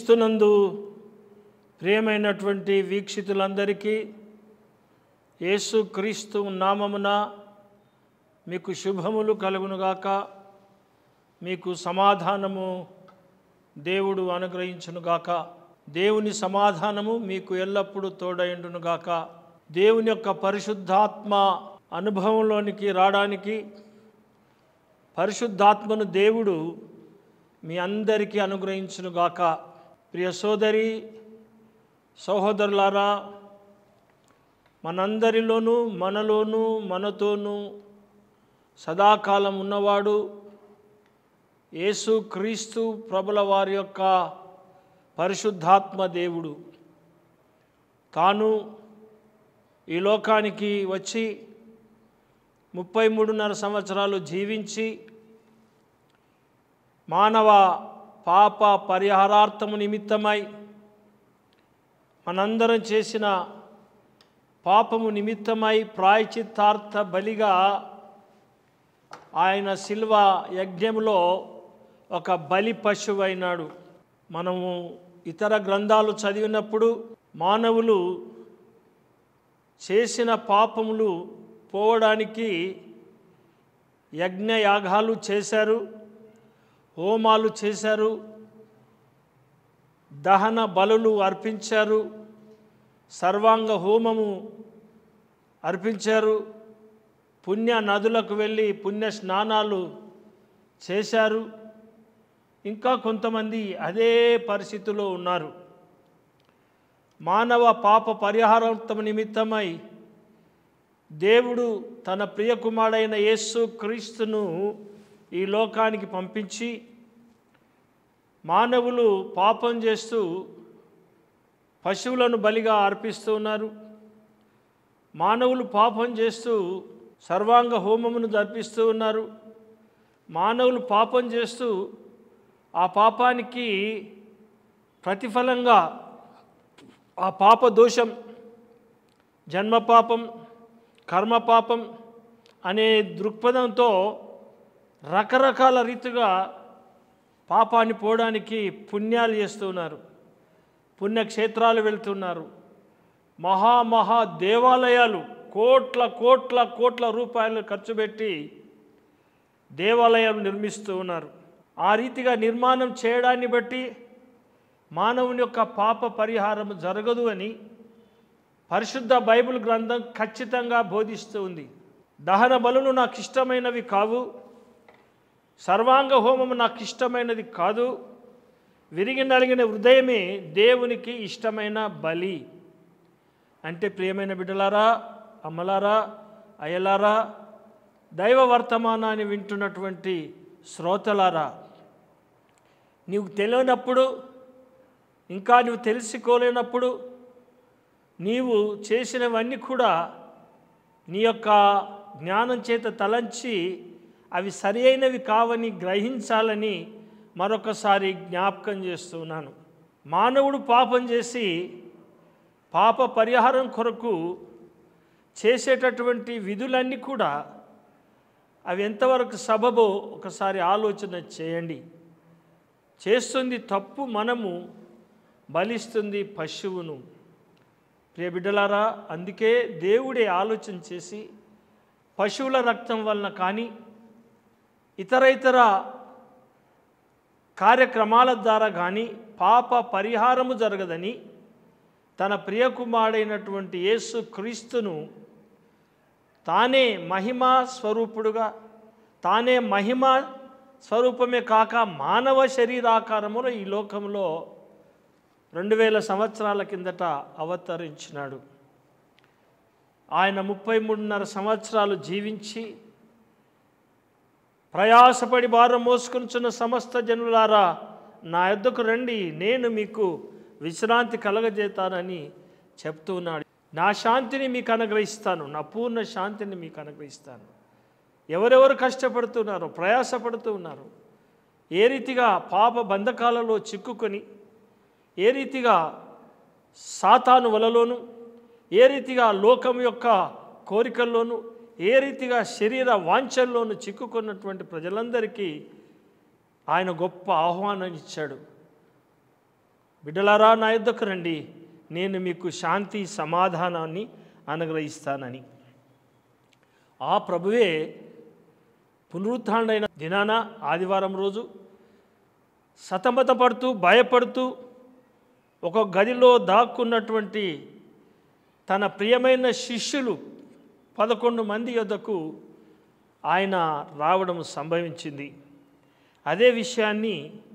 క్రీస్తునందు ప్రియమైనటువంటి వీక్షితులందరికీ యేసు క్రీస్తు నామమున మీకు శుభములు కలుగునుగాక మీకు సమాధానము దేవుడు అనుగ్రహించునుగాక దేవుని సమాధానము మీకు ఎల్లప్పుడూ తోడైండునుగాక దేవుని యొక్క పరిశుద్ధాత్మ అనుభవంలోనికి రావడానికి పరిశుద్ధాత్మను దేవుడు మీ అందరికీ అనుగ్రహించునుగాక ప్రియ సోదరి సహోదరులారా మనందరిలోనూ మనలోనూ మనతోనూ సదాకాలం ఉన్నవాడు యేసు క్రీస్తు ప్రభుల వారి యొక్క పరిశుద్ధాత్మ దేవుడు తాను ఈ లోకానికి వచ్చి ముప్పై మూడున్నర సంవత్సరాలు జీవించి మానవ పాప పరిహారార్థము నిమిత్తమై మనందరం చేసిన పాపము నిమిత్తమై ప్రాయచిత్తార్థ బలిగా ఆయన శిల్వ యజ్ఞంలో ఒక బలి పశువు అయినాడు మనము ఇతర గ్రంథాలు చదివినప్పుడు మానవులు చేసిన పాపములు పోవడానికి యజ్ఞయాగాలు చేశారు హోమాలు చేశారు దహన బలులు అర్పించారు సర్వాంగ హోమము అర్పించారు పుణ్య నదులకు వెళ్ళి పుణ్య స్నానాలు చేశారు ఇంకా కొంతమంది అదే పరిస్థితిలో ఉన్నారు మానవ పాప పరిహారార్థం నిమిత్తమై దేవుడు తన ప్రియ కుమారుడైన యేసు క్రీస్తును ఈ లోకానికి పంపించి మానవులు పాపం చేస్తూ పశువులను బలిగా అర్పిస్తూ ఉన్నారు మానవులు పాపం చేస్తూ సర్వాంగ హోమమును జరిపిస్తూ ఉన్నారు మానవులు పాపం చేస్తూ ఆ పాపానికి ప్రతిఫలంగా ఆ పాప దోషం జన్మ పాపం కర్మ పాపం అనే దృక్పథంతో రకరకాల రీతిగా పాపాన్ని పోవడానికి పుణ్యాలు చేస్తున్నారు పుణ్యక్షేత్రాలు వెళ్తున్నారు మహా మహా దేవాలయాలు కోట్ల కోట్ల కోట్ల రూపాయలు ఖర్చు పెట్టి దేవాలయాలు నిర్మిస్తూ ఉన్నారు ఆ రీతిగా నిర్మాణం చేయడాన్ని బట్టి మానవుని యొక్క పాప పరిహారం జరగదు అని పరిశుద్ధ బైబిల్ గ్రంథం ఖచ్చితంగా బోధిస్తూ ఉంది దహన బలులు నాకు ఇష్టమైనవి కావు సర్వాంగ హోమము నాకు ఇష్టమైనది కాదు విరిగి నలిగిన హృదయమే దేవునికి ఇష్టమైన బలి అంటే ప్రియమైన బిడ్డలారా అమ్మలారా అయ్యలారా దైవ వర్తమానాన్ని వింటున్నటువంటి శ్రోతలారా నీవు తెలియనప్పుడు ఇంకా నువ్వు తెలుసుకోలేనప్పుడు నీవు చేసినవన్నీ కూడా నీ యొక్క జ్ఞానం చేత తలంచి అవి సరి అయినవి కావని గ్రహించాలని మరొకసారి జ్ఞాపకం చేస్తున్నాను మానవుడు పాపం చేసి పాప పరిహారం కొరకు చేసేటటువంటి విధులన్నీ కూడా అవి ఎంతవరకు సబబో ఒకసారి ఆలోచన చేయండి చేస్తుంది తప్పు మనము బలిస్తుంది పశువును ప్రియ బిడ్డలారా అందుకే దేవుడే ఆలోచన చేసి పశువుల రక్తం వలన కానీ ఇతర ఇతర కార్యక్రమాల ద్వారా కానీ పాప పరిహారము జరగదని తన ప్రియకుమారుడైనటువంటి యేసు క్రీస్తును తానే మహిమ స్వరూపుడుగా తానే మహిమ స్వరూపమే కాక మానవ శరీరాకారములో ఈ లోకంలో రెండు వేల సంవత్సరాల కిందట అవతరించినాడు ఆయన ముప్పై మూడున్నర సంవత్సరాలు జీవించి ప్రయాసపడి భారం మోసుకొనుచున్న సమస్త జనులారా నా యొద్దకు రండి నేను మీకు విశ్రాంతి కలగజేతానని చెప్తున్నాడు నా శాంతిని మీకు అనుగ్రహిస్తాను నా పూర్ణ శాంతిని మీకు అనుగ్రహిస్తాను ఎవరెవరు కష్టపడుతున్నారో ప్రయాసపడుతూ ఉన్నారు ఏ రీతిగా పాప బంధకాలలో చిక్కుకొని ఏ రీతిగా సాతాను వలలోను ఏ రీతిగా లోకం యొక్క కోరికల్లోనూ ఏ రీతిగా శరీర వాంఛల్లోనూ చిక్కుకున్నటువంటి ప్రజలందరికీ ఆయన గొప్ప ఆహ్వానం ఇచ్చాడు బిడ్డలారా నా యుద్ధకు రండి నేను మీకు శాంతి సమాధానాన్ని అనుగ్రహిస్తానని ఆ ప్రభువే పునరుత్డైన దినాన ఆదివారం రోజు సతమతపడుతూ భయపడుతూ ఒక గదిలో దాక్కున్నటువంటి తన ప్రియమైన శిష్యులు పదకొండు మంది యొద్దకు ఆయన రావడం సంభవించింది అదే విషయాన్ని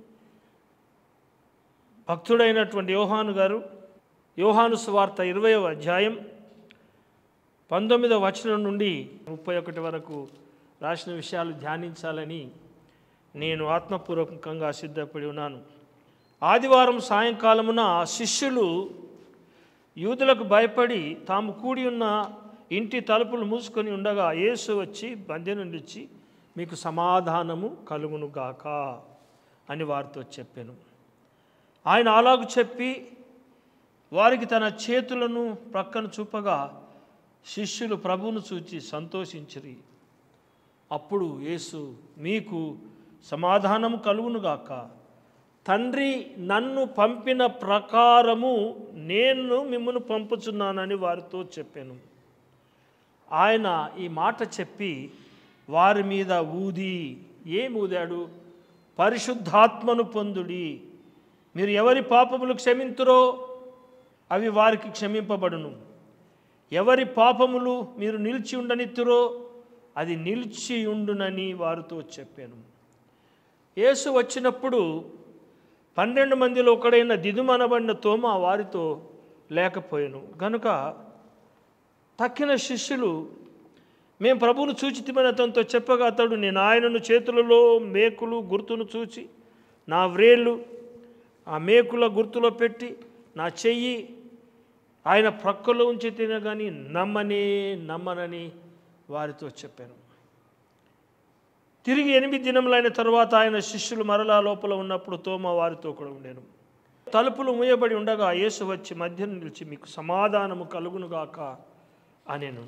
భక్తుడైనటువంటి యోహాను గారు యోహాను సువార్త ఇరవయవ అధ్యాయం పంతొమ్మిదవ వచనం నుండి ముప్పై ఒకటి వరకు రాసిన విషయాలు ధ్యానించాలని నేను ఆత్మపూర్వకంగా సిద్ధపడి ఉన్నాను ఆదివారం సాయంకాలమున శిష్యులు యూదులకు భయపడి తాము కూడి ఉన్న ఇంటి తలుపులు మూసుకొని ఉండగా యేసు వచ్చి బందె నుండి వచ్చి మీకు సమాధానము కలుగునుగాక అని వారితో చెప్పాను ఆయన అలాగు చెప్పి వారికి తన చేతులను ప్రక్కన చూపగా శిష్యులు ప్రభువును చూచి సంతోషించిరి అప్పుడు యేసు మీకు సమాధానము కలుగునుగాక తండ్రి నన్ను పంపిన ప్రకారము నేను మిమ్మల్ని పంపుచున్నానని వారితో చెప్పాను ఆయన ఈ మాట చెప్పి వారి మీద ఊది ఏమి ఊదాడు పరిశుద్ధాత్మను పొందుడి మీరు ఎవరి పాపములు క్షమింతురో అవి వారికి క్షమింపబడును ఎవరి పాపములు మీరు నిలిచి ఉండనిత్తురో అది నిలిచి ఉండునని వారితో చెప్పాను యేసు వచ్చినప్పుడు పన్నెండు మందిలో ఒకడైన దిదుమనబడిన తోమ వారితో లేకపోయాను గనుక తక్కిన శిష్యులు మేము ప్రభువును చూచితిమని అతనితో చెప్పగా అతడు నేను ఆయనను చేతులలో మేకులు గుర్తును చూచి నా వ్రేళ్ళు ఆ మేకుల గుర్తులో పెట్టి నా చెయ్యి ఆయన ప్రక్కలో ఉంచి తినగాని నమ్మనే నమ్మనని వారితో చెప్పాను తిరిగి ఎనిమిది దినములైన తర్వాత ఆయన శిష్యులు మరలా లోపల ఉన్నప్పుడు తోమ వారితో కూడా ఉండేను తలుపులు మూయబడి ఉండగా యేసు వచ్చి మధ్య నిలిచి మీకు సమాధానము కలుగునుగాక అనేను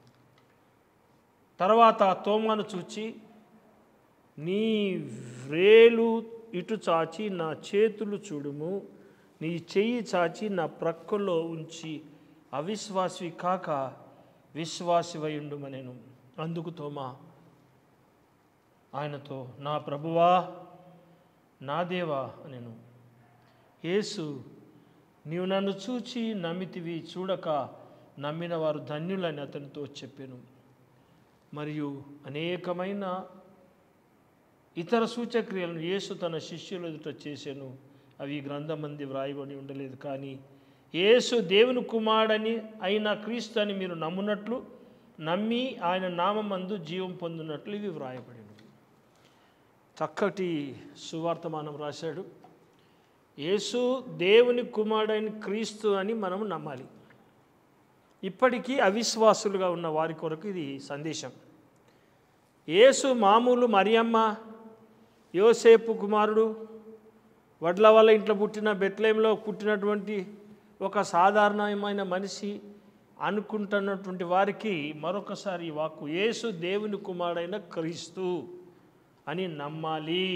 తర్వాత తోమాను చూచి నీ వ్రేలు ఇటు చాచి నా చేతులు చూడుము నీ చెయ్యి చాచి నా ప్రక్కలో ఉంచి అవిశ్వాసి కాక విశ్వాసివయుండుమనెను అందుకు తోమా ఆయనతో నా ప్రభువా నా దేవా అనెను యేసు నీవు నన్ను చూచి నమ్మితివి చూడక నమ్మిన వారు ధన్యులని అతనితో చెప్పాను మరియు అనేకమైన ఇతర సూచక్రియలను యేసు తన శిష్యుల ఎదుట చేశాను అవి ఈ గ్రంథమంది వ్రాయబడి ఉండలేదు కానీ యేసు దేవుని కుమారుడని అయిన క్రీస్తు అని మీరు నమ్మునట్లు నమ్మి ఆయన నామందు జీవం పొందినట్లు ఇవి వ్రాయబడి చక్కటి సువార్తమానం రాశాడు యేసు దేవుని కుమారుడైన క్రీస్తు అని మనం నమ్మాలి ఇప్పటికీ అవిశ్వాసులుగా ఉన్న వారి కొరకు ఇది సందేశం యేసు మామూలు మరియమ్మ యోసేపు కుమారుడు వడ్ల వల్ల ఇంట్లో పుట్టిన బెత్లేంలో పుట్టినటువంటి ఒక సాధారణమైన మనిషి అనుకుంటున్నటువంటి వారికి మరొకసారి ఈ వాక్కు యేసు దేవుని కుమారుడైన క్రీస్తు అని నమ్మాలి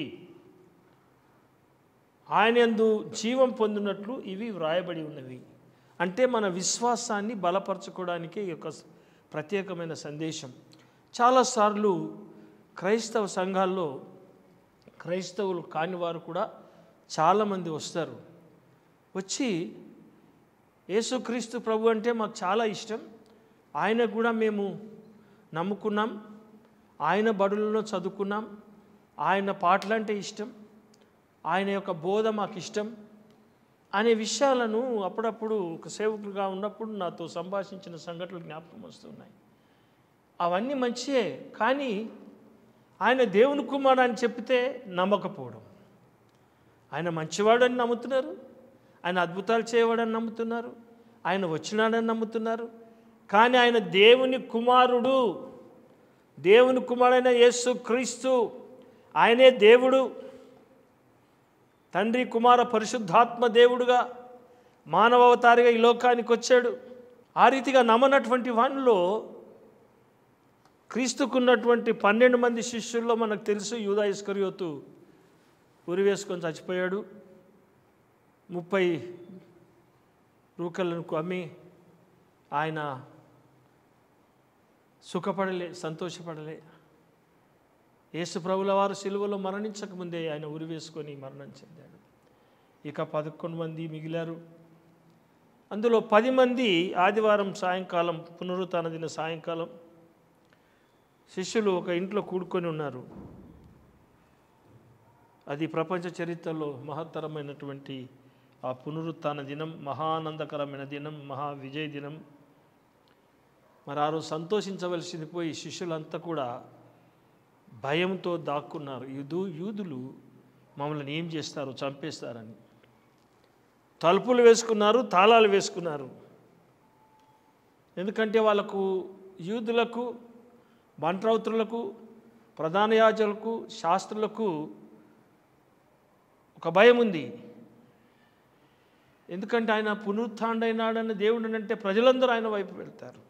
ఆయన యందు జీవం పొందినట్లు ఇవి వ్రాయబడి ఉన్నవి అంటే మన విశ్వాసాన్ని బలపరచుకోవడానికి ఈ యొక్క ప్రత్యేకమైన సందేశం చాలాసార్లు క్రైస్తవ సంఘాల్లో క్రైస్తవులు కాని వారు కూడా చాలామంది వస్తారు వచ్చి యేసుక్రీస్తు ప్రభు అంటే మాకు చాలా ఇష్టం ఆయన కూడా మేము నమ్ముకున్నాం ఆయన బడులలో చదువుకున్నాం ఆయన పాటలంటే ఇష్టం ఆయన యొక్క బోధ మాకు ఇష్టం అనే విషయాలను అప్పుడప్పుడు ఒక సేవకులుగా ఉన్నప్పుడు నాతో సంభాషించిన సంఘటనలు జ్ఞాపకం వస్తున్నాయి అవన్నీ మంచియే కానీ ఆయన దేవుని కుమారుడు అని చెప్తే నమ్మకపోవడం ఆయన మంచివాడని నమ్ముతున్నారు ఆయన అద్భుతాలు చేయవాడని నమ్ముతున్నారు ఆయన వచ్చినాడని నమ్ముతున్నారు కానీ ఆయన దేవుని కుమారుడు దేవుని కుమారుడైన యేసు క్రీస్తు ఆయనే దేవుడు తండ్రి కుమార పరిశుద్ధాత్మ దేవుడుగా మానవ అవతారిగా ఈ లోకానికి వచ్చాడు ఆ రీతిగా నమ్మనటువంటి వానిలో క్రీస్తుకున్నటువంటి పన్నెండు మంది శిష్యుల్లో మనకు తెలుసు యూదా ఇస్కరియోతు ఉరి వేసుకొని చచ్చిపోయాడు ముప్పై రూకలను అమ్మి ఆయన సుఖపడలే సంతోషపడలే యేసు ప్రభుల వారు సిలువలో మరణించకముందే ఆయన ఉరి వేసుకొని మరణం చెందాడు ఇక పదకొండు మంది మిగిలారు అందులో పది మంది ఆదివారం సాయంకాలం పునరుత్న దిన సాయంకాలం శిష్యులు ఒక ఇంట్లో కూడుకొని ఉన్నారు అది ప్రపంచ చరిత్రలో మహత్తరమైనటువంటి ఆ పునరుత్న దినం మహానందకరమైన దినం మహా విజయ దినం మరి ఆ రోజు సంతోషించవలసింది పోయి శిష్యులంతా కూడా భయంతో దాక్కున్నారు యూదు యూదులు మమ్మల్ని ఏం చేస్తారు చంపేస్తారని తలుపులు వేసుకున్నారు తాళాలు వేసుకున్నారు ఎందుకంటే వాళ్ళకు యూదులకు బంట్రౌతులకు ప్రధాన యాజకులకు శాస్త్రులకు ఒక భయం ఉంది ఎందుకంటే ఆయన పునరుత్డైనాడని దేవుడు అంటే ప్రజలందరూ ఆయన వైపు వెళ్తారు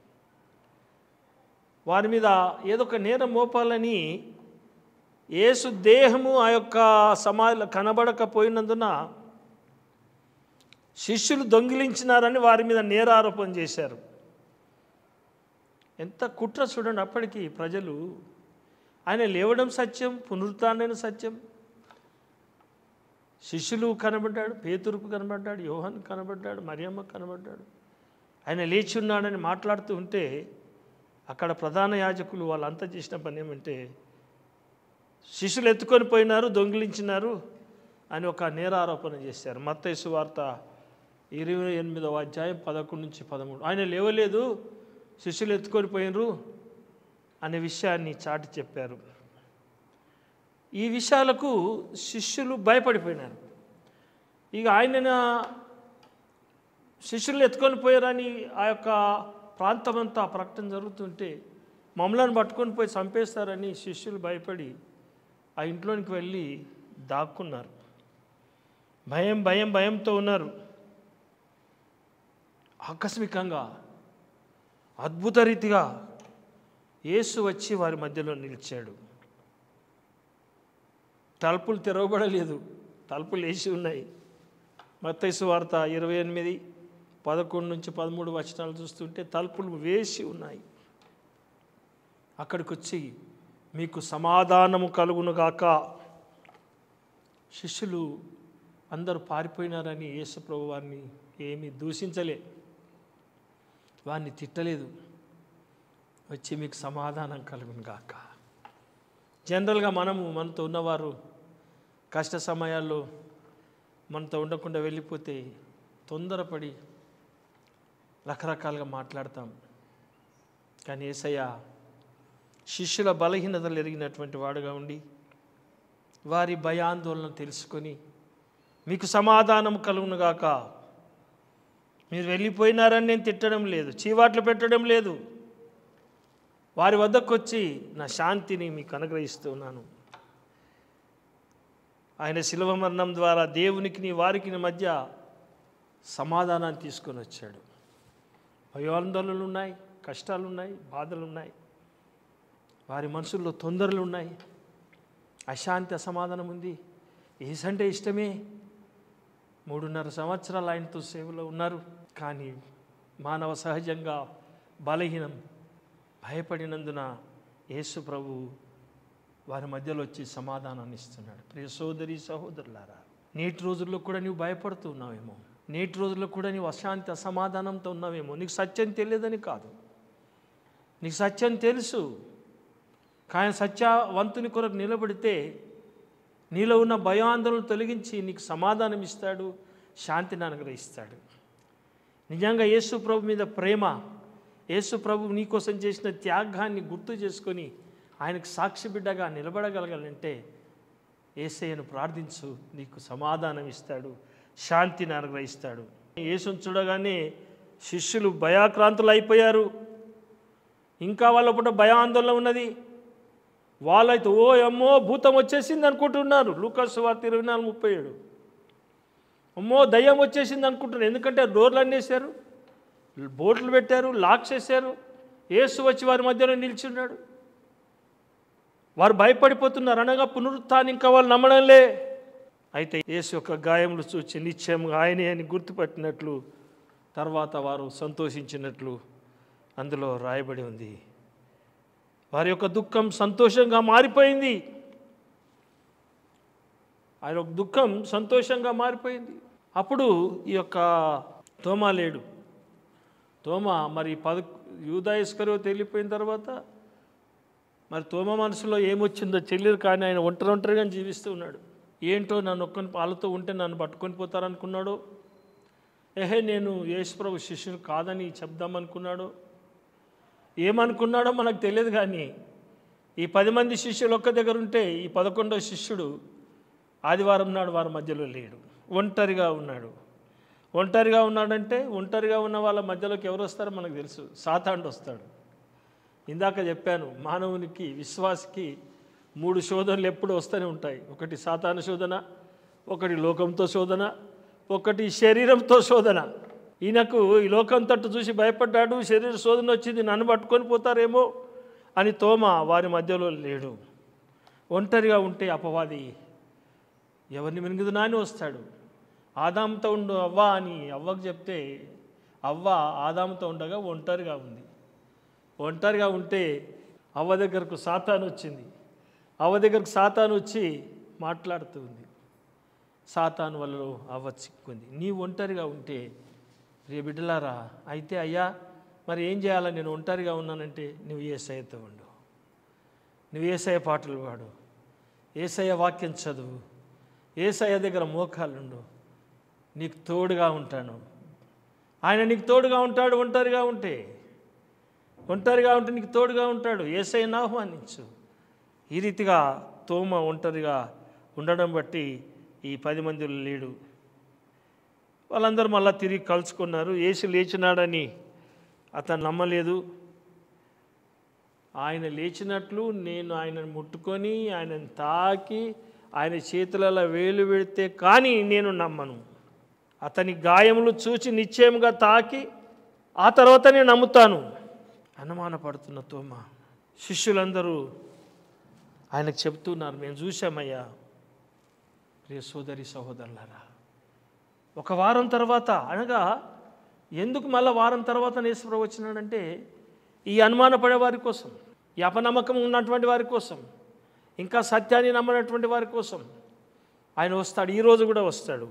వారి మీద ఏదో ఒక నేరం మోపాలని యేసు దేహము ఆ యొక్క సమాధిలో కనబడకపోయినందున శిష్యులు దొంగిలించినారని వారి మీద నేరారోపణ చేశారు ఎంత కుట్ర చూడండి అప్పటికి ప్రజలు ఆయన లేవడం సత్యం పునరుత్డైన సత్యం శిష్యులు కనబడ్డాడు పేతురుకు కనబడ్డాడు యోహన్ కనబడ్డాడు మరియమ్మ కనబడ్డాడు ఆయన లేచి ఉన్నాడని మాట్లాడుతూ ఉంటే అక్కడ ప్రధాన యాజకులు వాళ్ళంతా చేసిన పని ఏమంటే శిష్యులు ఎత్తుకొని పోయినారు దొంగిలించినారు అని ఒక నేరారోపణ చేశారు మత్తైసు వార్త ఇరవై ఎనిమిదవ అధ్యాయం పదకొండు నుంచి పదమూడు ఆయన లేవలేదు శిష్యులు ఎత్తుకొని పోయినరు అనే విషయాన్ని చాటి చెప్పారు ఈ విషయాలకు శిష్యులు భయపడిపోయినారు ఇక ఆయన శిష్యులు ఎత్తుకొని పోయారని ఆ యొక్క ప్రాంతమంతా ప్రకటన జరుగుతుంటే మమ్మల్ని పట్టుకొని పోయి చంపేస్తారని శిష్యులు భయపడి ఆ ఇంట్లోనికి వెళ్ళి దాక్కున్నారు భయం భయం భయంతో ఉన్నారు ఆకస్మికంగా అద్భుత రీతిగా యేసు వచ్చి వారి మధ్యలో నిలిచాడు తలుపులు తెరవబడలేదు తలుపులు వేసి ఉన్నాయి మత్తైసు వార్త ఇరవై ఎనిమిది పదకొండు నుంచి పదమూడు వచనాలు చూస్తుంటే తలుపులు వేసి ఉన్నాయి అక్కడికి వచ్చి మీకు సమాధానము కలుగునుగాక శిష్యులు అందరూ పారిపోయినారని యేసుప్రభు వారిని ఏమీ దూషించలే వారిని తిట్టలేదు వచ్చి మీకు సమాధానం కలుగునుగాక జనరల్గా మనము మనతో ఉన్నవారు కష్ట సమయాల్లో మనతో ఉండకుండా వెళ్ళిపోతే తొందరపడి రకరకాలుగా మాట్లాడతాం కానీ ఏసయ్య శిష్యుల బలహీనతలు ఎరిగినటువంటి వాడుగా ఉండి వారి భయాందోళన తెలుసుకొని మీకు సమాధానం కలుగునుగాక మీరు వెళ్ళిపోయినారని నేను తిట్టడం లేదు చీవాట్లు పెట్టడం లేదు వారి వద్దకు వచ్చి నా శాంతిని మీకు అనుగ్రహిస్తున్నాను ఆయన శిలువ మరణం ద్వారా దేవునికి నీ వారికి మధ్య సమాధానాన్ని తీసుకొని వచ్చాడు భయాందోళనలు ఉన్నాయి కష్టాలు ఉన్నాయి బాధలు ఉన్నాయి వారి మనసుల్లో తొందరలు ఉన్నాయి అశాంతి అసమాధానం ఉంది ఏసంటే ఇష్టమే మూడున్నర సంవత్సరాలు ఆయనతో సేవలో ఉన్నారు కానీ మానవ సహజంగా బలహీనం భయపడినందున యేసు ప్రభు వారి మధ్యలో వచ్చి సమాధానాన్ని ఇస్తున్నాడు ప్రియ సోదరి సహోదరులారా నేటి రోజుల్లో కూడా నీవు భయపడుతూ ఉన్నావేమో నేటి రోజుల్లో కూడా నీవు అశాంతి అసమాధానంతో ఉన్నావేమో నీకు సత్యం తెలియదని కాదు నీకు సత్యం తెలుసు కానీ సత్యవంతుని కొరకు నిలబడితే నీలో ఉన్న భయాందోళన తొలగించి నీకు సమాధానం ఇస్తాడు శాంతిని అనుగ్రహిస్తాడు నిజంగా యేసు ప్రభు మీద ప్రేమ యేసు ప్రభు నీకోసం చేసిన త్యాగాన్ని గుర్తు చేసుకొని ఆయనకు సాక్షి బిడ్డగా నిలబడగలగాలంటే ఏసయ్యను ప్రార్థించు నీకు సమాధానం ఇస్తాడు శాంతిని అనుగ్రహిస్తాడు యేసును చూడగానే శిష్యులు భయాక్రాంతులు అయిపోయారు ఇంకా వాళ్ళ పూట భయాందోళన ఉన్నది వాళ్ళైతే ఓ అమ్మో భూతం వచ్చేసింది అనుకుంటున్నారు లూకాస్ వార్త ఇరవై నాలుగు ముప్పై ఏడు అమ్మో దయ్యం వచ్చేసింది అనుకుంటున్నారు ఎందుకంటే డోర్లు అన్నేశారు బోట్లు పెట్టారు లాక్ చేశారు ఏసు వచ్చి వారి మధ్యలో నిల్చున్నాడు వారు భయపడిపోతున్నారు అనగా పునరుత్థానం ఇంకా వాళ్ళు నమ్మడంలే అయితే యేసు యొక్క గాయములు చూచి నిశ్చయంగా ఆయనే అని గుర్తుపట్టినట్లు తర్వాత వారు సంతోషించినట్లు అందులో రాయబడి ఉంది వారి యొక్క దుఃఖం సంతోషంగా మారిపోయింది ఆయన యొక్క దుఃఖం సంతోషంగా మారిపోయింది అప్పుడు ఈ యొక్క తోమా లేడు తోమ మరి పద యూదాయస్కరో తెలిగిపోయిన తర్వాత మరి తోమ మనసులో ఏమొచ్చిందో తెలియదు కానీ ఆయన ఒంటరి ఒంటరిగా జీవిస్తూ ఉన్నాడు ఏంటో నన్ను ఒక్కని పాలతో ఉంటే నన్ను పట్టుకొని పోతారనుకున్నాడు ఏహే నేను యేసుప్రభు శిష్యుడు కాదని చెప్దామనుకున్నాడు ఏమనుకున్నాడో మనకు తెలియదు కానీ ఈ పది మంది శిష్యులు ఒక్క దగ్గర ఉంటే ఈ పదకొండో శిష్యుడు ఆదివారం నాడు వారి మధ్యలో లేడు ఒంటరిగా ఉన్నాడు ఒంటరిగా ఉన్నాడంటే ఒంటరిగా ఉన్న వాళ్ళ మధ్యలోకి ఎవరు వస్తారో మనకు తెలుసు సాతాండు వస్తాడు ఇందాక చెప్పాను మానవునికి విశ్వాసికి మూడు శోధనలు ఎప్పుడు వస్తూనే ఉంటాయి ఒకటి సాతాన శోధన ఒకటి లోకంతో శోధన ఒకటి శరీరంతో శోధన ఈయనకు ఈ లోకం తట్టు చూసి భయపడ్డాడు శరీర శోధన వచ్చింది నన్ను పట్టుకొని పోతారేమో అని తోమ వారి మధ్యలో లేడు ఒంటరిగా ఉంటే అపవాది ఎవరిని మినుగుదునా అని వస్తాడు ఆదాంతో ఉండు అవ్వ అని అవ్వకు చెప్తే అవ్వ ఆదాంతో ఉండగా ఒంటరిగా ఉంది ఒంటరిగా ఉంటే అవ్వ దగ్గరకు సాతాను వచ్చింది అవ్వ దగ్గరకు సాతాను వచ్చి మాట్లాడుతూ ఉంది సాతాను వల్ల అవ్వ చిక్కుంది నీ ఒంటరిగా ఉంటే రే బిడ్డలారా అయితే అయ్యా మరి ఏం చేయాలా నేను ఒంటరిగా ఉన్నానంటే నువ్వు ఏసయ్యతో ఉండు నువ్వు ఏసయ్య పాటలు పాడు ఏసయ్య వాక్యం చదువు ఏసయ్య దగ్గర మోకాళ్ళుండు నీకు తోడుగా ఉంటాను ఆయన నీకు తోడుగా ఉంటాడు ఒంటరిగా ఉంటే ఒంటరిగా ఉంటే నీకు తోడుగా ఉంటాడు ఏసైనా ఆహ్వానించు ఈ రీతిగా తోమ ఒంటరిగా ఉండడం బట్టి ఈ పది మందిలో లేడు వాళ్ళందరూ మళ్ళీ తిరిగి కలుసుకున్నారు ఏసు లేచినాడని అతను నమ్మలేదు ఆయన లేచినట్లు నేను ఆయనను ముట్టుకొని ఆయనను తాకి ఆయన చేతులలో వేలు పెడితే కానీ నేను నమ్మను అతని గాయములు చూచి నిశ్చయముగా తాకి ఆ తర్వాత నేను నమ్ముతాను అనుమానపడుతున్న తోమ శిష్యులందరూ ఆయనకు చెప్తున్నారు మేము చూసామయ్యా ప్రియ సోదరి సహోదరులారా ఒక వారం తర్వాత అనగా ఎందుకు మళ్ళీ వారం తర్వాత నేశ్వరం వచ్చినాడంటే ఈ అనుమానపడే వారి కోసం ఈ అపనమ్మకం ఉన్నటువంటి వారి కోసం ఇంకా సత్యాన్ని నమ్మనటువంటి వారి కోసం ఆయన వస్తాడు ఈరోజు కూడా వస్తాడు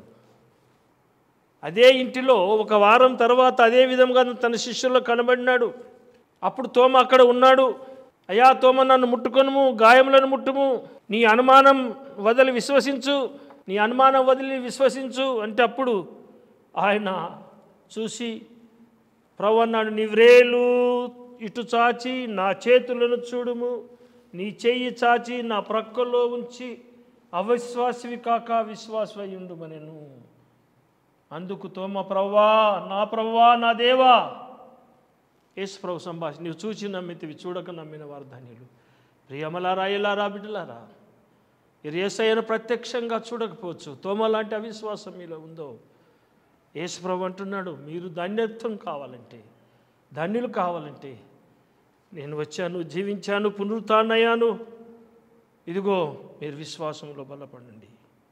అదే ఇంటిలో ఒక వారం తర్వాత అదే విధంగా తన శిష్యుల్లో కనబడినాడు అప్పుడు తోమ అక్కడ ఉన్నాడు అయ్యా తోమ నన్ను ముట్టుకొనుము గాయములను ముట్టుము నీ అనుమానం వదిలి విశ్వసించు నీ అనుమానం వదిలి విశ్వసించు అంటే అప్పుడు ఆయన చూసి ప్రభు అన్నాడు నీ వ్రేలు ఇటు చాచి నా చేతులను చూడుము నీ చెయ్యి చాచి నా ప్రక్కలో ఉంచి అవిశ్వాసివి కాక విశ్వాసమై ఉండుమనెను అందుకు తోమ ప్రవ్వా నా ప్రవ్వా నా దేవా యేసు ప్రభు సంభాషణ నీవు చూచి నమ్మితివి చూడక నమ్మిన వారు ధన్యులు ప్రియమలారా ఇలారా బిడ్డలారా మీరు ఏసయ్యను ప్రత్యక్షంగా చూడకపోవచ్చు తోమ లాంటి అవిశ్వాసం మీలో ఉందో యేసు ప్రభు అంటున్నాడు మీరు ధన్యత్వం కావాలంటే ధన్యులు కావాలంటే నేను వచ్చాను జీవించాను పునరుత్నయ్యాను ఇదిగో మీరు విశ్వాసంలో బలపడండి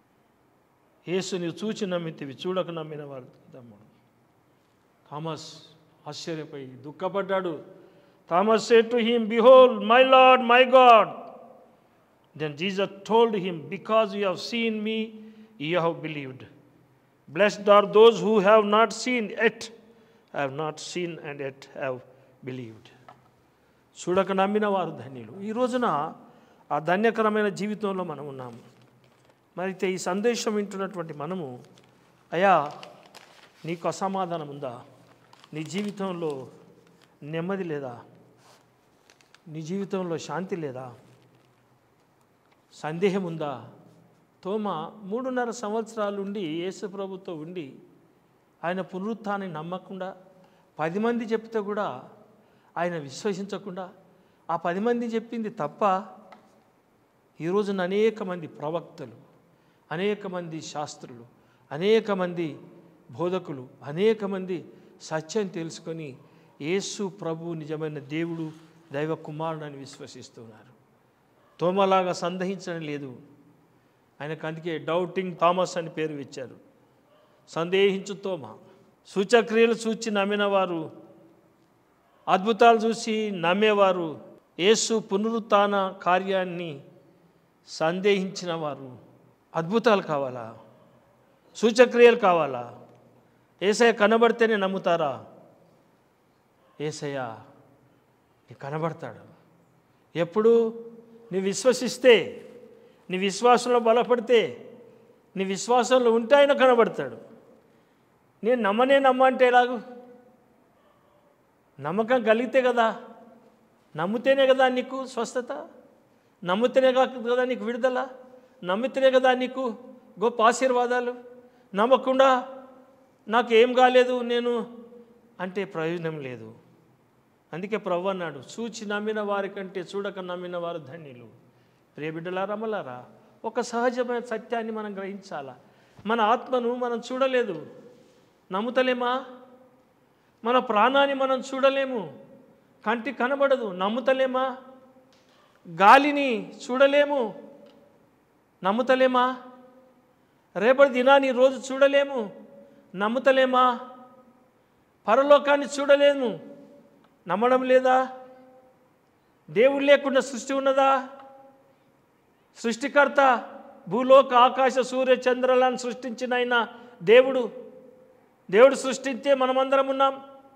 యేసు నీవు చూచి నమ్మితివి చూడక నమ్మిన వారు తమ్ముడు థామస్ ఆశ్చర్యపోయి దుఃఖపడ్డాడు Thomas say to him behold my lord my god then Jesus told him because you have seen me you have believed blessed are those who have not seen yet have not seen and yet have believed చూడక నమ్మిన వారు ధన్యులు ఈ రోజున ఆ ధన్యకరమైన జీవితంలో మనం ఉన్నాము మరైతే ఈ సందేశం వింటున్నటువంటి మనము అయా నీకు అసమాధానం ఉందా నీ జీవితంలో నెమ్మది లేదా నీ జీవితంలో శాంతి లేదా సందేహం ఉందా తోమ మూడున్నర సంవత్సరాలు ఉండి యేసు ప్రభుతో ఉండి ఆయన పునరుత్థాన్ని నమ్మకుండా పది మంది చెప్తే కూడా ఆయన విశ్వసించకుండా ఆ పది మంది చెప్పింది తప్ప ఈ రోజున అనేక మంది ప్రవక్తలు అనేక మంది శాస్త్రులు అనేక మంది బోధకులు అనేక మంది సత్యం తెలుసుకొని యేసు ప్రభు నిజమైన దేవుడు దైవ కుమారుడు అని విశ్వసిస్తున్నారు తోమలాగా సందేహించడం లేదు ఆయనకు అందుకే డౌటింగ్ థామస్ అని పేరు ఇచ్చారు సందేహించు తోమ సూచక్రియలు చూచి నమ్మిన వారు అద్భుతాలు చూసి నమ్మేవారు యేసు పునరుత్థాన కార్యాన్ని సందేహించిన వారు అద్భుతాలు కావాలా సూచక్రియలు కావాలా ఏసయ్య కనబడితేనే నమ్ముతారా ఏసయ్య నీకు కనబడతాడు ఎప్పుడు నీ విశ్వసిస్తే నీ విశ్వాసంలో బలపడితే నీ విశ్వాసంలో ఉంటే ఆయన కనబడతాడు నేను నమ్మనే నమ్మంటే ఎలాగూ నమ్మకం కలిగితే కదా నమ్మితేనే కదా నీకు స్వస్థత నమ్మితేనే కా- కదా నీకు విడుదల నమ్మితేనే కదా నీకు గొప్ప ఆశీర్వాదాలు నమ్మకుండా నాకు ఏం కాలేదు నేను అంటే ప్రయోజనం లేదు అందుకే ప్రభు అన్నాడు చూచి నమ్మిన వారి కంటే చూడక నమ్మిన వారు ధన్యులు ప్రియ బిడ్డలారా రమలారా ఒక సహజమైన సత్యాన్ని మనం గ్రహించాలా మన ఆత్మను మనం చూడలేదు నమ్ముతలేమా మన ప్రాణాన్ని మనం చూడలేము కంటి కనబడదు నమ్ముతలేమా గాలిని చూడలేము నమ్ముతలేమా రేపటి దినాన్ని రోజు చూడలేము నమ్ముతలేమా పరలోకాన్ని చూడలేము నమ్మడం లేదా దేవుడు లేకుండా సృష్టి ఉన్నదా సృష్టికర్త భూలోక ఆకాశ సూర్య చంద్రలను సృష్టించిన ఆయన దేవుడు దేవుడు సృష్టించే మనమందరం ఉన్నాం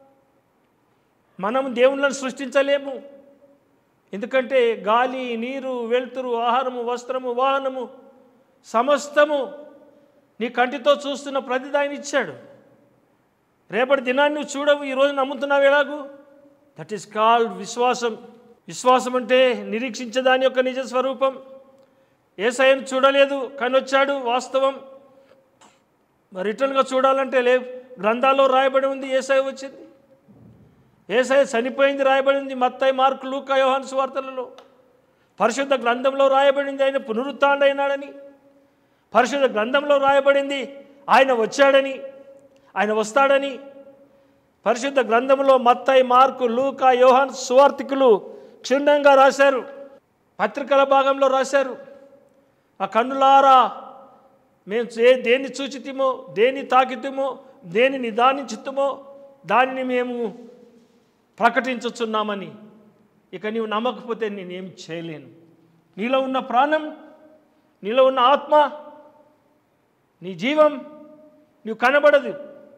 మనం దేవుళ్ళను సృష్టించలేము ఎందుకంటే గాలి నీరు వెలుతురు ఆహారము వస్త్రము వాహనము సమస్తము నీ కంటితో చూస్తున్న ప్రతిది ఆయన ఇచ్చాడు రేపటి దినాన్ని నువ్వు చూడవు ఈరోజు నమ్ముతున్నావు ఎలాగూ దట్ ఈస్ కాల్డ్ విశ్వాసం విశ్వాసం అంటే నిరీక్షించే దాని యొక్క నిజ స్వరూపం ఏసఐని చూడలేదు కానీ వచ్చాడు వాస్తవం మరి రిటర్న్గా చూడాలంటే లే గ్రంథాల్లో రాయబడి ఉంది ఏసఐ వచ్చింది ఏసఐ చనిపోయింది రాయబడి ఉంది మత్తయి మార్కు లూకా యోహాను సువార్తలలో పరిశుద్ధ గ్రంథంలో రాయబడింది ఆయన పునరుత్డైనాడని పరిశుద్ధ గ్రంథంలో రాయబడింది ఆయన వచ్చాడని ఆయన వస్తాడని పరిశుద్ధ గ్రంథంలో మత్తయి మార్కు లూకా యోహాన్ సువార్తికులు క్షుణ్ణంగా రాశారు పత్రికల భాగంలో రాశారు ఆ కన్నులారా మేము ఏ దేన్ని చూచితిమో దేన్ని తాకితిమో దేని నిదానించుతుమో దానిని మేము ప్రకటించుచున్నామని ఇక నీవు నమ్మకపోతే నేనేం చేయలేను నీలో ఉన్న ప్రాణం నీలో ఉన్న ఆత్మ నీ జీవం నీవు కనబడదు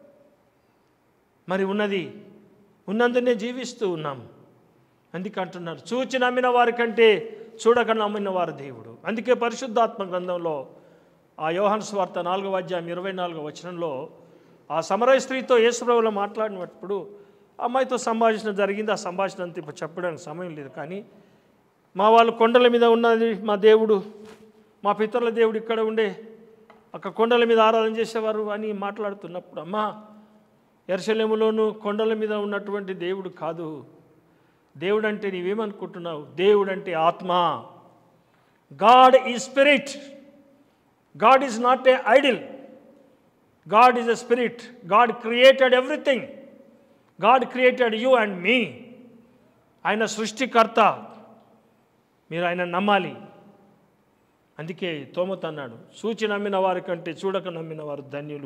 మరి ఉన్నది ఉన్నందునే జీవిస్తూ ఉన్నాం అందుకే అంటున్నారు చూచి నమ్మిన వారి కంటే చూడక నమ్మిన వారు దేవుడు అందుకే పరిశుద్ధాత్మ గ్రంథంలో ఆ యోహాను స్వార్త నాలుగవ అధ్యాయం ఇరవై నాలుగవ వచనంలో ఆ సమరయ స్త్రీతో యేసుప్రభులో మాట్లాడినప్పుడు అమ్మాయితో సంభాషణ జరిగింది ఆ సంభాషణ అంతా ఇప్పుడు చెప్పడానికి సమయం లేదు కానీ మా వాళ్ళు కొండల మీద ఉన్నది మా దేవుడు మా పితరుల దేవుడు ఇక్కడ ఉండే అక్కడ కొండల మీద ఆరాధన చేసేవారు అని మాట్లాడుతున్నప్పుడు అమ్మా ఎర్షలేములోను కొండల మీద ఉన్నటువంటి దేవుడు కాదు దేవుడు అంటే నీవేమనుకుంటున్నావు దేవుడు అంటే ఆత్మ గాడ్ ఈ spirit god is not a idol god is a spirit god created everything god created you and me ఆయన సృష్టికర్త మీరు ఆయన నమ్మాలి అందుకే తోమత అన్నాడు సూచి నమ్మిన వారి కంటే చూడక నమ్మిన వారు ధన్యులు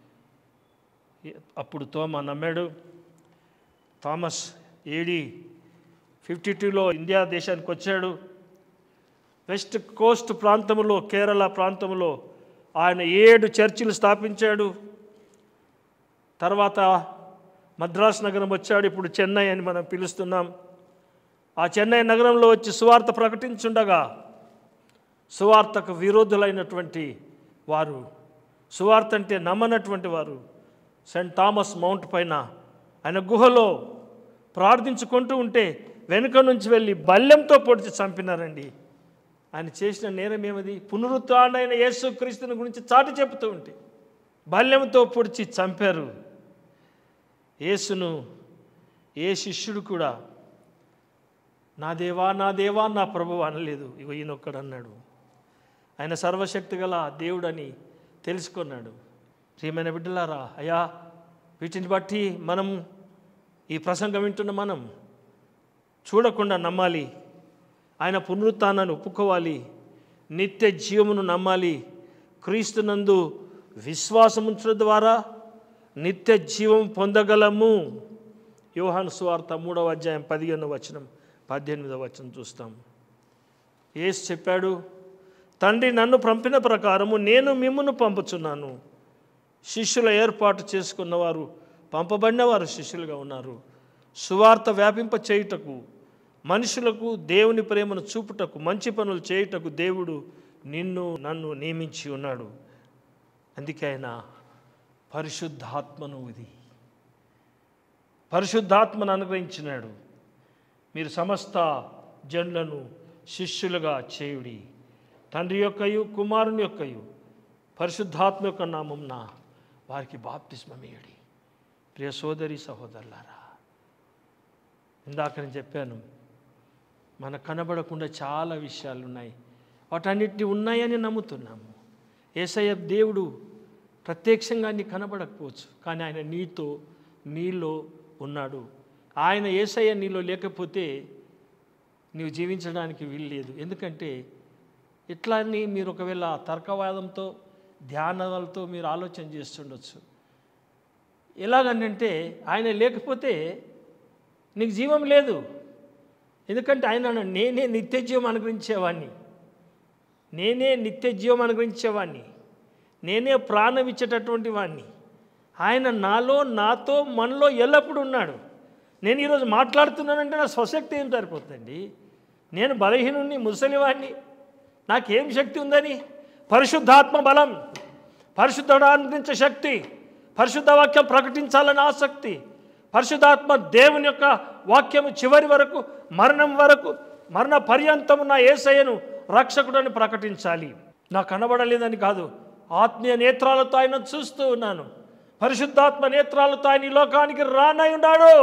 అప్పుడు తోమ నమ్మాడు థామస్ ఏడి ఫిఫ్టీ టూలో ఇండియా దేశానికి వచ్చాడు వెస్ట్ కోస్ట్ ప్రాంతంలో కేరళ ప్రాంతంలో ఆయన ఏడు చర్చిలు స్థాపించాడు తర్వాత మద్రాస్ నగరం వచ్చాడు ఇప్పుడు చెన్నై అని మనం పిలుస్తున్నాం ఆ చెన్నై నగరంలో వచ్చి సువార్త ప్రకటించుండగా సువార్తకు విరోధులైనటువంటి వారు సువార్త అంటే నమ్మనటువంటి వారు సెయింట్ థామస్ మౌంట్ పైన ఆయన గుహలో ప్రార్థించుకుంటూ ఉంటే వెనుక నుంచి వెళ్ళి బల్యంతో పొడిచి చంపినారండి ఆయన చేసిన నేరం ఏమది పునరుత్డైన యేసు క్రీస్తుని గురించి చాటి చెబుతూ ఉంటే బల్యంతో పొడిచి చంపారు యేసును ఏ శిష్యుడు కూడా నా దేవా నా దేవా నా ప్రభు అనలేదు ఇగో ఈయనొక్కడు అన్నాడు ఆయన సర్వశక్తి గల దేవుడని తెలుసుకున్నాడు ప్రియమైన బిడ్డలారా అయ్యా వీటిని బట్టి మనం ఈ ప్రసంగం వింటున్న మనం చూడకుండా నమ్మాలి ఆయన పునరుత్థానాన్ని ఒప్పుకోవాలి నిత్య జీవమును నమ్మాలి క్రీస్తునందు విశ్వాసం ఉంచడం ద్వారా నిత్య జీవం పొందగలము యోహాను సువార్త మూడవ అధ్యాయం పదిహేను వచనం పద్దెనిమిదవ వచనం చూస్తాం ఏసు చెప్పాడు తండ్రి నన్ను పంపిన ప్రకారము నేను మిమ్మును పంపుచున్నాను శిష్యుల ఏర్పాటు చేసుకున్నవారు పంపబడిన వారు శిష్యులుగా ఉన్నారు సువార్త వ్యాపింప చేయుటకు మనుషులకు దేవుని ప్రేమను చూపుటకు మంచి పనులు చేయుటకు దేవుడు నిన్ను నన్ను నియమించి ఉన్నాడు అందుకే ఆయన పరిశుద్ధాత్మను ఇది పరిశుద్ధాత్మను అనుగ్రహించినాడు మీరు సమస్త జనులను శిష్యులుగా చేయుడి తండ్రి యొక్కయు కుమారుని యొక్కయు పరిశుద్ధాత్మ యొక్క నామంన వారికి బాప్తిస్మమేయుడి ప్రియ సోదరి సహోదరులారా ఇందాక నేను చెప్పాను మనకు కనబడకుండా చాలా విషయాలు ఉన్నాయి వాటన్నిటిని ఉన్నాయని నమ్ముతున్నాము ఏసయ్య దేవుడు ప్రత్యక్షంగా నీ కనబడకపోవచ్చు కానీ ఆయన నీతో నీలో ఉన్నాడు ఆయన ఏసయ్య నీలో లేకపోతే నీవు జీవించడానికి వీల్లేదు ఎందుకంటే ఇట్లా అని మీరు ఒకవేళ తర్కవాదంతో ధ్యానాలతో మీరు ఆలోచన చేస్తుండొచ్చు ఎలాగనంటే ఆయన లేకపోతే నీకు జీవం లేదు ఎందుకంటే ఆయన అన్నాడు, నేనే నిత్య జీవం అనుగ్రహించేవాడిని నేనే నిత్య జీవం అనుగ్రహించేవాడిని నేనే ప్రాణం ఇచ్చేటటువంటి వాడిని ఆయన నాలో నాతో మనలో ఎల్లప్పుడూ ఉన్నాడు నేను ఈరోజు మాట్లాడుతున్నానంటే నా స్వశక్తి ఏం సరిపోతుందండి నేను బలహీనుని ముసలివాడిని నాకేం శక్తి ఉందని పరిశుద్ధాత్మ బలం పరిశుద్ధుడు అనుగ్రహించే శక్తి పరిశుద్ధ వాక్యం ప్రకటించాలని ఆసక్తి పరిశుద్ధాత్మ దేవుని యొక్క వాక్యము చివరి వరకు మరణం వరకు మరణ పర్యంతము నా ఏసయ్యను రక్షకుడని ప్రకటించాలి నాకు కనబడలేదని కాదు ఆత్మీయ నేత్రాలతో ఆయన చూస్తూ ఉన్నాను పరిశుద్ధాత్మ నేత్రాలతో ఆయన ఈ లోకానికి రానై ఉన్నాడు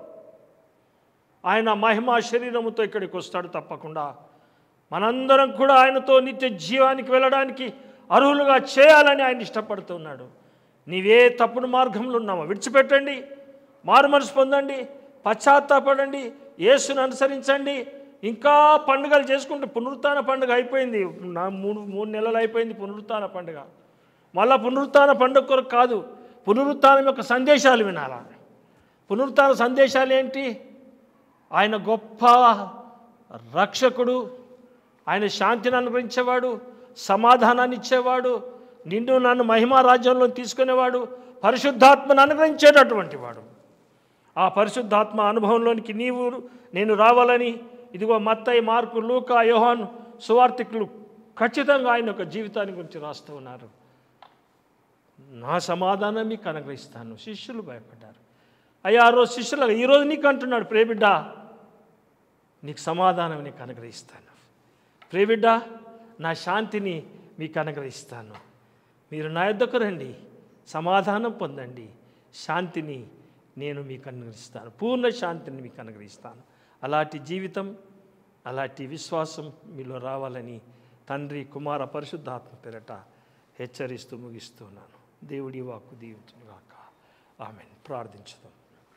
ఆయన మహిమా శరీరముతో ఇక్కడికి వస్తాడు తప్పకుండా మనందరం కూడా ఆయనతో నిత్య జీవానికి వెళ్ళడానికి అర్హులుగా చేయాలని ఆయన ఇష్టపడుతున్నాడు నీవే తప్పుడు మార్గంలో ఉన్నామో విడిచిపెట్టండి మారు మనసు పొందండి పశ్చాత్తాపడండి యేసుని అనుసరించండి ఇంకా పండుగలు చేసుకుంటే పునరుత్థాన పండుగ అయిపోయింది నా మూడు మూడు నెలలు అయిపోయింది పునరుత్థాన పండుగ మళ్ళా పునరుత్థాన పండుగ కొరకు కాదు పునరుత్థానం యొక్క సందేశాలు వినాలా పునరుత్థాన సందేశాలు ఏంటి ఆయన గొప్ప రక్షకుడు ఆయన శాంతిని అనుగ్రహించేవాడు సమాధానాన్ని ఇచ్చేవాడు నిన్ను నన్ను మహిమా రాజ్యంలో తీసుకునేవాడు పరిశుద్ధాత్మను అనుగ్రహించేటటువంటి వాడు ఆ పరిశుద్ధాత్మ అనుభవంలోనికి నీవు నేను రావాలని ఇదిగో మత్తయి మార్కు లూకా యోహాను సువార్థికులు ఖచ్చితంగా ఆయన యొక్క జీవితాన్ని గురించి రాస్తూ ఉన్నారు నా సమాధానం మీకు అనుగ్రహిస్తాను శిష్యులు భయపడ్డారు అయ్యా ఆ రోజు శిష్యులు ఈరోజు నీకు అంటున్నాడు ప్రేబిడ్డ నీకు సమాధానం నీకు అనుగ్రహిస్తాను ప్రేబిడ్డ నా శాంతిని మీకు అనుగ్రహిస్తాను మీరు నా యొద్దకు రండి సమాధానం పొందండి శాంతిని నేను మీకు అనుగ్రహిస్తాను పూర్ణ శాంతిని మీకు అనుగ్రహిస్తాను అలాంటి జీవితం అలాంటి విశ్వాసం మీలో రావాలని తండ్రి కుమార పరిశుద్ధాత్మ పేరట హెచ్చరిస్తూ ముగిస్తున్నాను దేవుడి వాక్కు దీవించుగాక ఆమె ప్రార్థించుదాం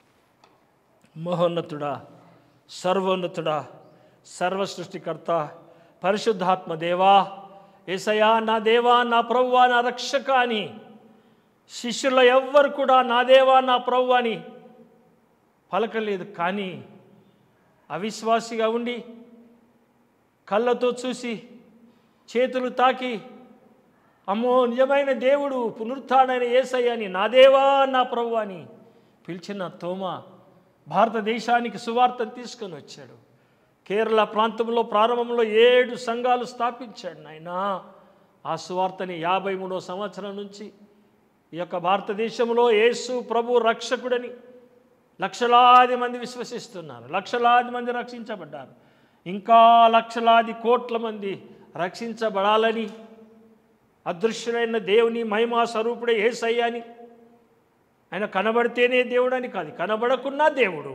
మహోన్నతుడా సర్వోన్నతుడా సర్వ సృష్టికర్త పరిశుద్ధాత్మ దేవా ఏసయా నా దేవా నా ప్రభువా నా రక్షక అని శిష్యుల ఎవ్వరు కూడా నా దేవా నా ప్రభు అని పలకలేదు కానీ అవిశ్వాసిగా ఉండి కళ్ళతో చూసి చేతులు తాకి అమ్మో నిజమైన దేవుడు పునరుత్డైన ఏసయ్యని నా దేవా నా ప్రభు అని పిలిచిన తోమ భారతదేశానికి సువార్తను తీసుకొని వచ్చాడు కేరళ ప్రాంతంలో ప్రారంభంలో ఏడు సంఘాలు స్థాపించాడు నాయన ఆ సువార్తని యాభై మూడో సంవత్సరం నుంచి ఈ యొక్క భారతదేశంలో యేసు ప్రభు రక్షకుడని లక్షలాది మంది విశ్వసిస్తున్నారు లక్షలాది మంది రక్షించబడ్డారు ఇంకా లక్షలాది కోట్ల మంది రక్షించబడాలని అదృశ్యుడైన దేవుని మహిమా స్వరూపుడే ఏసయ్యాని ఆయన కనబడితేనే దేవుడని కాదు కనబడకున్నా దేవుడు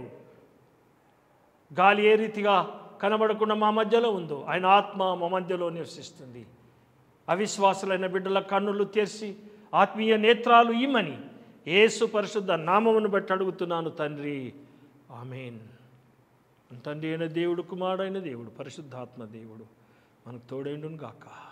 గాలి ఏ రీతిగా కనబడకుండా మా మధ్యలో ఉందో ఆయన ఆత్మ మా మధ్యలో నివసిస్తుంది అవిశ్వాసులైన బిడ్డల కన్నులు తెరిచి ఆత్మీయ నేత్రాలు ఇమ్మని యేసు పరిశుద్ధ నామమును బట్టి అడుగుతున్నాను తండ్రి ఆమెన్ తండ్రి అయిన దేవుడు కుమారుడైన దేవుడు పరిశుద్ధాత్మ దేవుడు మనకు తోడేండును గాక